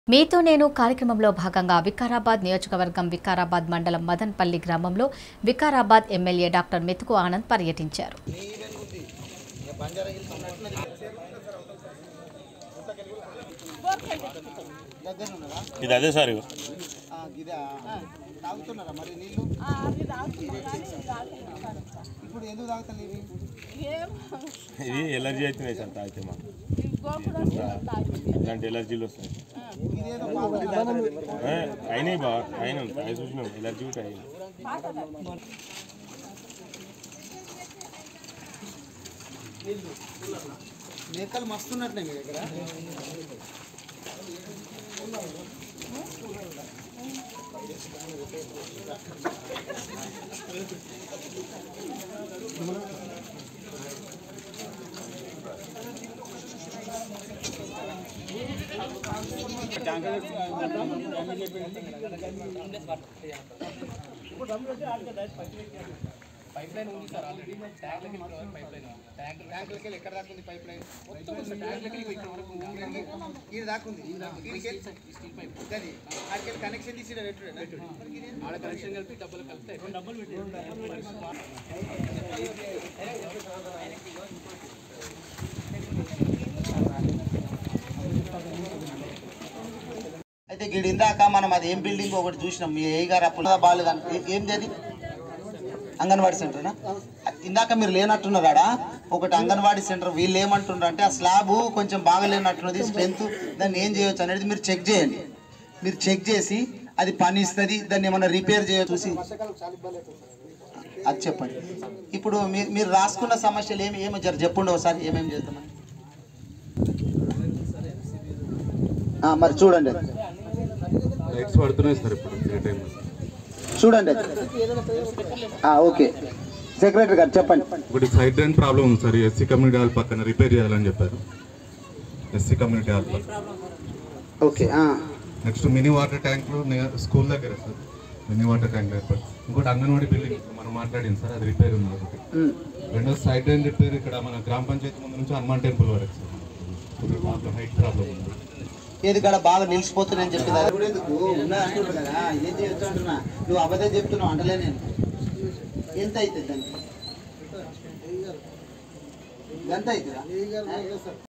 మీతో నేను కార్యక్రమంలో భాగంగా వికారాబాద్ నియోజకవర్గం వికారాబాద్ మండలం మదన్పల్లి గ్రామంలో వికారాబాద్ ఎమ్మెల్యే డాక్టర్ మెతుకు ఆనంద్ పర్యటించారు ఇది అదే సార్ ఇగో. ఇదా తాగుతున్నారా మరి నీళ్ళు ఇప్పుడు ఎందుకు తాగుతాను ఇవి ఇది ఎలర్జీ అవుతున్నాయి సార్ తాగితే మాకు ఇలాంటి ఎలర్జీలు వస్తాయి ఇదేదో బాగుంది ఏ, అయినాయి బా అయినా అవి చూసినాం ఎలర్జీ కూడా అయింది మేకలు మస్తున్నట్లే మీ దగ్గర ట్యాంకులకి వెళ్ళి ఎక్కడ దాకా ఉంది పైప్ లైన్ ఇది దాకా ఉంది అది అక్కడికి కనెక్షన్ తీసి పెట్టుడే ఆడ కనెక్షన్ కలిపి డబ్బులు కలిపితే అయితే గిడి ఇందాక మనం అది ఏం బిల్డింగ్ ఒకటి చూసినాం మీ ఏ గారు అప్పుడు బాగాలేదని ఏం అది అంగన్వాడీ సెంటర్నా ఇందాక మీరు లేనట్టున్నారా ఒకటి అంగన్వాడీ సెంటర్ వీళ్ళు ఏమంటున్నారు అంటే ఆ స్లాబ్ కొంచెం బాగలేనట్టున్నది స్ట్రెంత్ దాన్ని ఏం చేయొచ్చు అనేది మీరు చెక్ చేయండి మీరు చెక్ చేసి అది పని ఇస్తుంది దాన్ని ఏమైనా రిపేర్ చేయ చూసి అది చెప్పండి ఇప్పుడు మీరు మీరు రాసుకున్న సమస్యలు ఏమి ఏమో జర చెప్పండి ఒకసారి ఏమేమి చేద్దామని ఆ, మరి చూడండి అది. లైట్స్ పడుతున్నాయి సార్ ఇప్పుడు డే టైంలో చూడండి అది. ఆ, ఓకే సెక్రటరీ గారు చెప్పండి ఒకటి సైడ్ డ్రైన్ ప్రాబ్లం ఉంది సార్ ఎస్సీ కమ్యూనిటీ హాల్ పక్కన రిపేర్ చేయాలని చెప్పారు ఎస్సీ కమ్యూనిటీ హాల్ పక్కన ఓకే ఆ. నెక్స్ట్ మినీ వాటర్ ట్యాంక్లు స్కూల్ దగ్గర సార్ మినీ వాటర్ ట్యాంక్ ఏర్పాటు ఇంకోటి అంగన్వాడీ బిల్డింగ్ మనం మాట్లాడింది సార్ అది రిపేర్ ఉంది ఒకటి ఉమ్. రెండో సైడ్ డ్రైన్ రిపేర్ ఇక్కడ మన గ్రామ పంచాయతీ ముందు నుంచి హనుమాన్ టెంపుల్ వరకు సార్ ప్రాబ్లం హైట్ ప్రాబ్లం ఉంది ఏది కాడ బాగా నిలిచిపోతున్నాయని చెప్పి అది కూడా ఎందుకు ఉన్నా అంటున్నారు కదా ఏం చేయొచ్చు అంటున్నా నువ్వు అబద్ధం చెప్తున్నావు అంటలే నేను ఎంత అవుతుంది దానికి ఎంత అవుతుందా